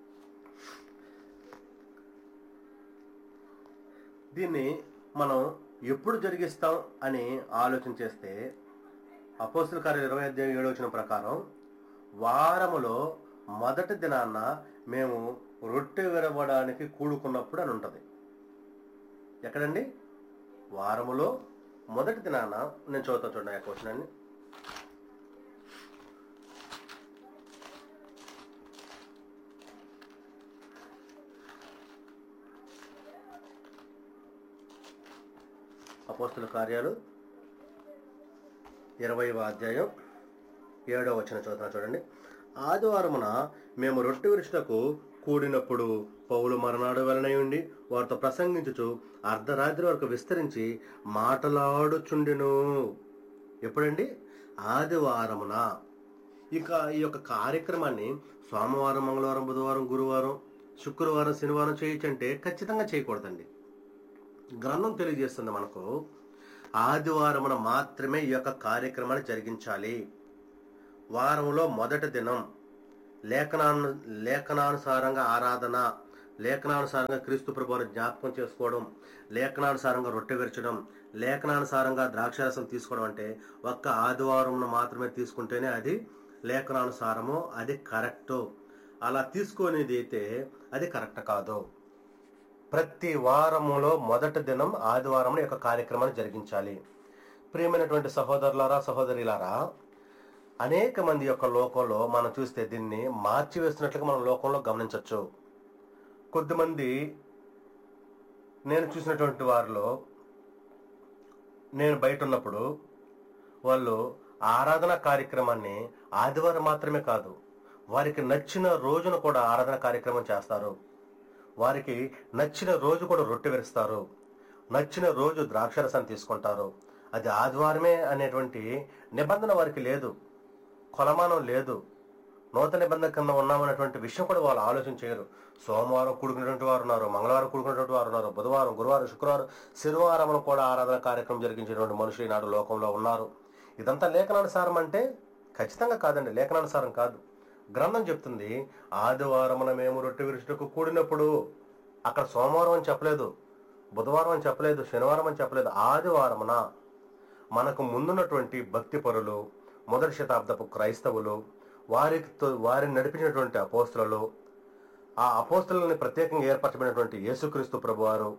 దీన్ని మనం ఎప్పుడు జరిగిస్తాం అని ఆలోచన చేస్తే అపోస్తుల కార్యం ఇరవై అధ్యాయం ఏడు వచ్చిన ప్రకారం వారములో మొదటి దినాన్న మేము రొట్టె విరవడానికి కూడుకున్నప్పుడు అని ఉంటుంది ఎక్కడండి వారములో మొదటి దినాన నేను చదువుతా చూడండి ఆ క్వశ్చన్ అపోస్తుల కార్యాలు ఇరవైవ అధ్యాయం ఏడవ వచ్చిన చదువుతున్నా చూడండి ఆదివారమున మేము రొట్టె విరుచుటకు కూడినప్పుడు పౌలు మరనాడు వెళ్ళనై ఉండి వారితో ప్రసంగించుచు అర్ధరాత్రి వరకు విస్తరించి మాటలాడుచుండెను ఎప్పుడండి ఆదివారమున ఇక ఈ యొక్క కార్యక్రమాన్ని సోమవారం మంగళవారం బుధవారం గురువారం శుక్రవారం శనివారం చేయొచ్చంటే ఖచ్చితంగా చేయకూడదండి గ్రంథం తెలియజేస్తుంది మనకు ఆదివారమున మాత్రమే ఈ యొక్క కార్యక్రమాన్ని జరిగించాలి వారంలో మొదటి దినం లేఖనాను లేఖనానుసారంగా ఆరాధన లేఖనానుసారంగా క్రీస్తు ప్రభువుని జ్ఞాపకం చేసుకోవడం లేఖనానుసారంగా రొట్టె విరచడం లేఖనానుసారంగా ద్రాక్షారసం తీసుకోవడం అంటే ఒక్క ఆదివారం మాత్రమే తీసుకుంటేనే అది లేఖనానుసారమో అది కరెక్టు అలా తీసుకునేది అయితే అది కరెక్ట్ కాదు ప్రతి వారములో మొదటి దినం ఆదివారం ఈ యొక్క కార్యక్రమాన్ని జరిగించాలి ప్రియమైనటువంటి సహోదరులారా సహోదరులారా అనేక మంది యొక్క లోకంలో మనం చూస్తే దీన్ని మార్చివేస్తున్నట్లుగా మనం లోకంలో గమనించవచ్చు కొద్దిమంది నేను చూసినటువంటి వారిలో నేను బయట ఉన్నప్పుడు వాళ్ళు ఆరాధన కార్యక్రమాన్ని ఆదివారం మాత్రమే కాదు వారికి నచ్చిన రోజున కూడా ఆరాధన కార్యక్రమం చేస్తారు వారికి నచ్చిన రోజు కూడా రొట్టె విరుస్తారు నచ్చిన రోజు ద్రాక్షరసాన్ని తీసుకుంటారు అది ఆదివారమే అనేటువంటి నిబంధన వారికి లేదు కొలమానం లేదు నూతన నిబంధన కింద ఉన్నామన్నటువంటి విషయం కూడా వాళ్ళు ఆలోచన చేయరు సోమవారం కూడుకున్నటువంటి వారు ఉన్నారు మంగళవారం కూడుకున్నటువంటి వారు ఉన్నారు బుధవారం గురువారం శుక్రవారం శనివారం కూడా ఆరాధన కార్యక్రమం జరిగించేటువంటి మనుషులు ఈనాడు లోకంలో ఉన్నారు ఇదంతా లేఖనానుసారం అంటే ఖచ్చితంగా కాదండి లేఖనానుసారం కాదు గ్రంథం చెప్తుంది ఆదివారమున మేము రొట్టె విరుచుటకు కూడినప్పుడు అక్కడ సోమవారం అని చెప్పలేదు బుధవారం అని చెప్పలేదు శనివారం అని చెప్పలేదు ఆదివారమున మనకు ముందున్నటువంటి భక్తి పరులు మొదటి శతాబ్దపు క్రైస్తవులు వారితో వారిని నడిపించినటువంటి అపోస్తులలో ఆ అపోస్తులని ప్రత్యేకంగా ఏర్పరచబడినటువంటి యేసుక్రీస్తు ప్రభువారు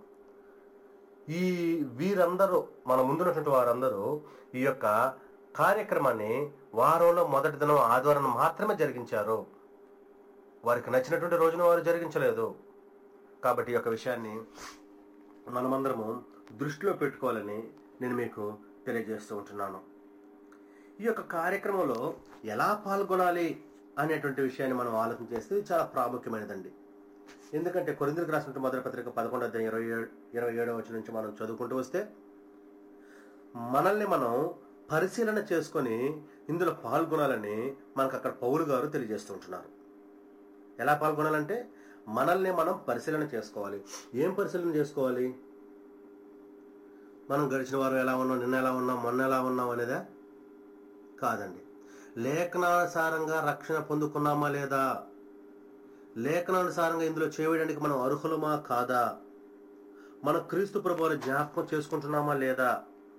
ఈ వీరందరూ మన ముందున్నటువంటి వారందరూ ఈ యొక్క కార్యక్రమాన్ని వారంలో మొదటి దినం ఆదివారం మాత్రమే జరిగించారు వారికి నచ్చినటువంటి రోజున వారు జరిగించలేదు కాబట్టి ఈ యొక్క విషయాన్ని మనమందరము దృష్టిలో పెట్టుకోవాలని నేను మీకు తెలియజేస్తూ ఉంటున్నాను ఈ యొక్క కార్యక్రమంలో ఎలా పాల్గొనాలి అనేటువంటి విషయాన్ని మనం ఆలోచన చేస్తే ఇది చాలా ప్రాముఖ్యమైనదండి ఎందుకంటే కొరిందులకు రాసినటువంటి మొదటి పత్రిక పదకొండు అధ్యాయం ఇరవై ఏడు ఇరవై ఏడవ వచ్చిన నుంచి మనం చదువుకుంటూ వస్తే మనల్ని మనం పరిశీలన చేసుకొని ఇందులో పాల్గొనాలని మనకు అక్కడ పౌలు గారు తెలియజేస్తూ ఉంటున్నారు ఎలా పాల్గొనాలంటే మనల్ని మనం పరిశీలన చేసుకోవాలి ఏం పరిశీలన చేసుకోవాలి మనం గడిచిన వారం ఎలా ఉన్నాం నిన్న ఎలా ఉన్నాం మొన్న ఎలా ఉన్నాం అనేదా కాదండి లేఖనానుసారంగా రక్షణ పొందుకున్నామా లేదా లేఖనానుసారంగా ఇందులో చేయడానికి మనం అర్హులమా కాదా మన క్రీస్తు ప్రభువారి జ్ఞాపకం చేసుకుంటున్నామా లేదా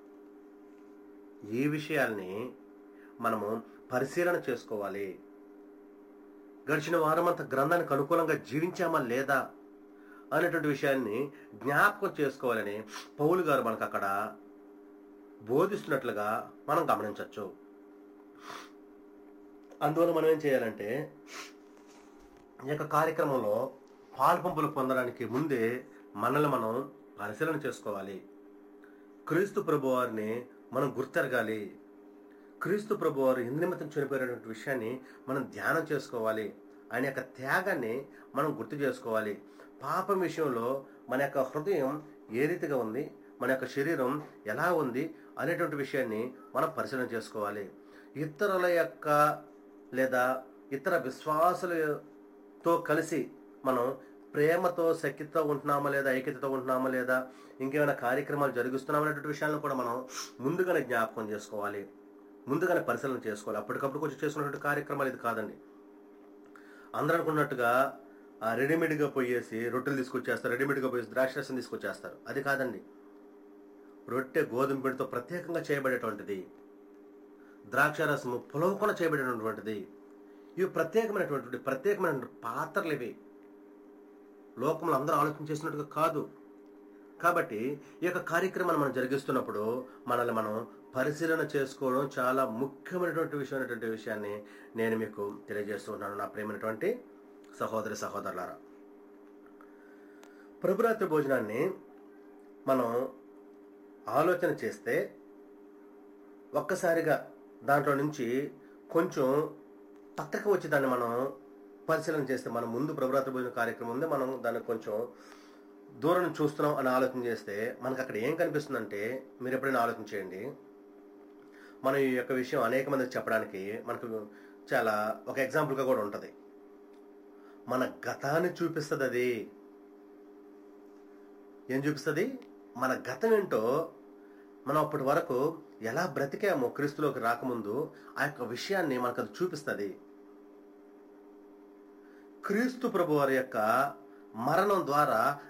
ఈ విషయాల్ని మనము పరిశీలన చేసుకోవాలి గడిచిన వారం అంతా గ్రంథానికి అనుకూలంగా జీవించామా లేదా అనేటువంటి విషయాన్ని జ్ఞాపకం చేసుకోవాలని పౌలు గారు మనకు అక్కడ బోధిస్తున్నట్లుగా మనం గమనించవచ్చు అందువల్ల మనం ఏం చేయాలంటే ఈ యొక్క కార్యక్రమంలో పాల్పంపులు పొందడానికి ముందే మనల్ని మనం పరిశీలన చేసుకోవాలి క్రీస్తు ప్రభు వారిని మనం గుర్తెరగాలి క్రీస్తు ప్రభు వారు ఎందు నిమిత్తం చనిపోయినటువంటి విషయాన్ని మనం ధ్యానం చేసుకోవాలి ఆయన యొక్క త్యాగాన్ని మనం గుర్తు చేసుకోవాలి పాపం విషయంలో మన యొక్క హృదయం ఏ రీతిగా ఉంది మన యొక్క శరీరం ఎలా ఉంది అనేటువంటి విషయాన్ని మనం పరిశీలన చేసుకోవాలి ఇతరుల యొక్క లేదా ఇతర విశ్వాసులతో కలిసి మనం ప్రేమతో శక్తితో ఉంటున్నామా లేదా ఐక్యతతో ఉంటున్నామా లేదా ఇంకేమైనా కార్యక్రమాలు జరిగిస్తున్నామా అనేటువంటి విషయాలను కూడా మనం ముందుగానే జ్ఞాపకం చేసుకోవాలి ముందుగానే పరిశీలన చేసుకోవాలి అప్పటికప్పుడు కొంచెం చేసుకున్నటువంటి కార్యక్రమాలు ఇది కాదండి అందరూ అనుకున్నట్టుగా ఆ రెడీమేడ్గా పోయేసి రొట్టెలు తీసుకొచ్చేస్తారు రెడీమేడ్గా పోయేసి ద్రాక్షరసం తీసుకొచ్చేస్తారు అది కాదండి రొట్టె గోధుమ పిండితో ప్రత్యేకంగా చేయబడేటువంటిది ద్రాక్షారసము పులవకుండా చేయబడినటువంటిది ఇవి ప్రత్యేకమైనటువంటి ప్రత్యేకమైన పాత్రలు ఇవి లోకంలో అందరూ ఆలోచన చేసినట్టుగా కాదు కాబట్టి ఈ యొక్క కార్యక్రమాన్ని మనం జరిగిస్తున్నప్పుడు మనల్ని మనం పరిశీలన చేసుకోవడం చాలా ముఖ్యమైనటువంటి విషయం అనేటువంటి విషయాన్ని నేను మీకు తెలియజేస్తూ ఉన్నాను నా ప్రేమైనటువంటి సహోదరి సహోదరులారా ప్రభురాత్రి భోజనాన్ని మనం ఆలోచన చేస్తే ఒక్కసారిగా దాంట్లో నుంచి కొంచెం పక్కకు వచ్చి దాన్ని మనం పరిశీలన చేస్తే మనం ముందు ప్రభురాత్రి భోజన కార్యక్రమం ఉంది మనం దాన్ని కొంచెం దూరం నుంచి చూస్తున్నాం అని ఆలోచన చేస్తే మనకు అక్కడ ఏం కనిపిస్తుందంటే మీరు ఎప్పుడైనా ఆలోచన చేయండి మనం ఈ యొక్క విషయం అనేక మందికి చెప్పడానికి మనకు చాలా ఒక ఎగ్జాంపుల్గా కూడా ఉంటుంది మన గతాన్ని చూపిస్తుంది అది ఏం చూపిస్తుంది మన గతం ఏంటో మనం అప్పటి వరకు ఎలా బ్రతికామో క్రీస్తులోకి రాకముందు ఆ యొక్క విషయాన్ని మనకు అది చూపిస్తుంది క్రీస్తు ప్రభు వారి యొక్క మరణం ద్వారా